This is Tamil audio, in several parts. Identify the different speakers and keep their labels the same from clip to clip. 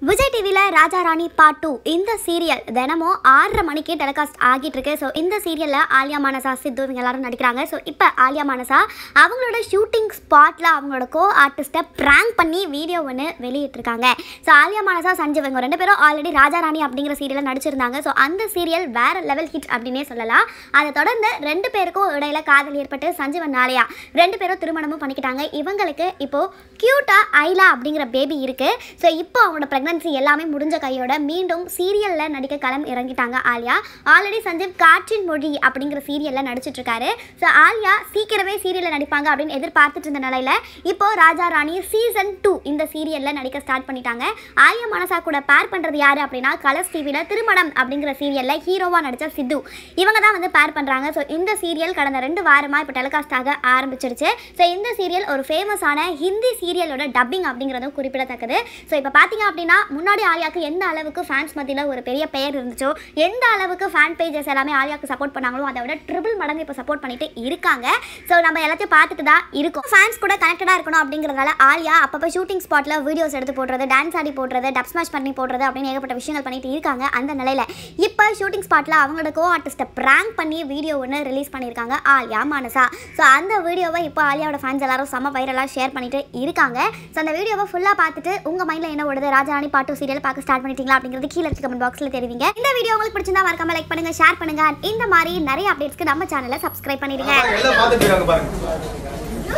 Speaker 1: விஜய் டிவியில் ராஜா ராணி பார்ட் டூ இந்த சீரியல் தினமும் ஆறரை மணிக்கு டெலிகாஸ்ட் ஆகிட்டு இருக்கு ஸோ இந்த சீரியலில் ஆலியா மானசா சித்து இவங்க எல்லாரும் நடிக்கிறாங்க ஸோ இப்போ ஆலியா மானசா அவங்களோட ஷூட்டிங் ஸ்பாட்டில் அவங்களோட கோ ஆர்டிஸ்ட்டை ப்ராங்க் பண்ணி வீடியோ ஒன்று வெளியிட்டிருக்காங்க ஸோ ஆலியா மானசா சஞ்சீவ் இவங்க ரெண்டு பேரும் ஆல்ரெடி ராஜா ராணி அப்படிங்கிற சீரியலில் நடிச்சிருந்தாங்க ஸோ அந்த சீரியல் வேற லெவல் ஹிட் அப்படின்னே சொல்லலாம் அதை தொடர்ந்து ரெண்டு பேருக்கும் இடையில காதல் ஏற்பட்டு சஞ்சீவன் ஆலியா ரெண்டு பேரும் திருமணமும் பண்ணிக்கிட்டாங்க இவங்களுக்கு இப்போ கியூட்டா ஐலா அப்படிங்கிற பேபி இருக்கு ஸோ இப்போ அவங்களோட ப்ரெக்னன்சி எல்லாமே முடிஞ்ச கையோட மீண்டும் சீரியலில் நடிக்க களம் இறங்கிட்டாங்க ஆலியா ஆல்ரெடி சஞ்சீவ் காற்றின் மொழி அப்படிங்கிற சீரியலில் நடிச்சிட்டு இருக்காரு ஸோ ஆலியா சீக்கிரமே சீரியலில் நடிப்பாங்க அப்படின்னு எதிர்பார்த்துட்டு இருந்த நிலையில இப்போ ராஜா ராணி சீசன் டூ இந்த சீரியலில் நடிக்க ஸ்டார்ட் பண்ணிட்டாங்க ஆலியா மனசா கூட பேர் பண்ணுறது யாரு அப்படின்னா கலர்ஸ் டிவியில் திருமணம் அப்படிங்கிற சீரியலில் ஹீரோவாக நடித்த சித்து இவங்க தான் வந்து பேர் பண்ணுறாங்க ஸோ இந்த சீரியல் கடந்த ரெண்டு வாரமாக இப்போ டெலிகாஸ்ட் ஆக ஆரம்பிச்சிருச்சு ஸோ இந்த சீரியல் ஒரு ஃபேமஸான ஹிந்தி சீரியலோட டப்பிங் அப்படிங்கிறதும் குறிப்பிடத்தக்கது ஸோ இப்போ பார்த்தீங்க அப்படின்னா முன்னாடி ஆலியாக்கு எந்த அளவுக்கு ஃபேன்ஸ் மத்தியில் ஒரு பெரிய பெயர் இருந்துச்சோ எந்த அளவுக்கு ஃபேன் பேஜஸ் எல்லாமே ஆலியாக்கு சப்போர்ட் பண்ணாங்களோ அதை விட ட்ரிபிள் மடங்கு இப்போ சப்போர்ட் பண்ணிட்டு இருக்காங்க ஸோ நம்ம எல்லாத்தையும் பார்த்துட்டு தான் இருக்கோம் ஃபேன்ஸ் கூட கனெக்டடாக இருக்கணும் அப்படிங்கிறதால ஆலியா அப்பப்போ ஷூட்டிங் ஸ்பாட்டில் வீடியோஸ் எடுத்து போடுறது டான்ஸ் ஆடி போடுறது டப் ஸ்மாஷ் பண்ணி போடுறது அப்படின்னு ஏகப்பட்ட விஷயங்கள் பண்ணிட்டு இருக்காங்க அந்த நிலையில் இப்போ ஷூட்டிங் ஸ்பாட்டில் அவங்களோட கோ ஆர்டிஸ்ட்டை ப்ராங்க் பண்ணி வீடியோ ஒன்று ரிலீஸ் பண்ணியிருக்காங்க ஆலியா மானசா ஸோ அந்த வீடியோவை இப்போ ஆலியாவோட ஃபேன்ஸ் எல்லாரும் செம்ம வைரலாக ஷேர் பண்ணிட்டு இருக்காங்க ஸோ அந்த வீடியோவை ஃபுல்லாக பார்த்துட்டு உங்கள் மைண்டில் என்ன ஓடுது ராஜாராணி பாட்டு சீரியல் பார்க்க ஸ்டார்ட் பண்ணிட்டீங்களா அப்படிங்கிறது கீழே இருக்க கமெண்ட் பாக்ஸில் தெரிவிங்க இந்த வீடியோ உங்களுக்கு பிடிச்சிருந்தா மறக்காம லைக் பண்ணுங்க ஷேர் பண்ணுங்க And இந்த மாதிரி நிறைய அப்டேட்ஸ்க்கு நம்ம சேனலை சப்ஸ்கிரைப் பண்ணிடுங்க
Speaker 2: எல்லாம் பார்த்துட்டு இருக்காங்க பாருங்க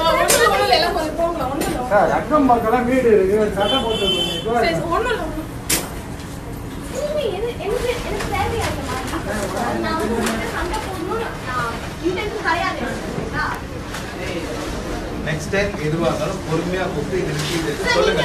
Speaker 3: சார் அக்கம் பக்கம் வீடு இருக்கு சட்டை போட்டு
Speaker 2: நெக்ஸ்ட் டைம் எதுவாக இருந்தாலும் பொறுமையா கூப்பிட்டு நிறுத்தி இது சொல்லுங்க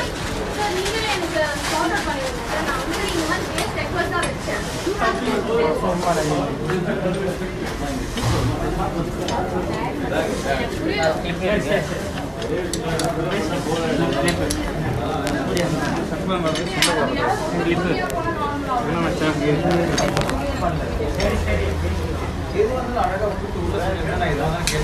Speaker 2: எதுவாக இருந்தாலும் அழகா கூப்பிட்டு உள்ள சொல்லுங்க நான் எதுவாக இருந்தாலும்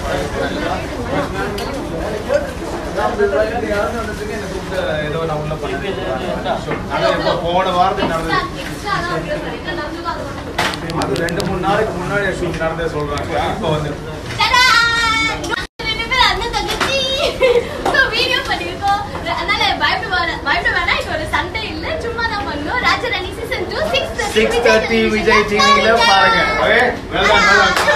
Speaker 2: கேட்டுக்கிறேன் யாரும் நடந்துக்கு என்ன கூப்பிட்டு ஏதோ நான் உள்ள பண்ணேன் அதான் இப்போ போன வாரத்துக்கு நடந்தது அது ரெண்டு மூணு நாளைக்கு முன்னாடி ஷூட் நடந்தே சொல்றாங்க இப்போ வந்து சிக்ஸ் தேர்ட்டி விஜய் டிவியில பாருங்க okay well done well ton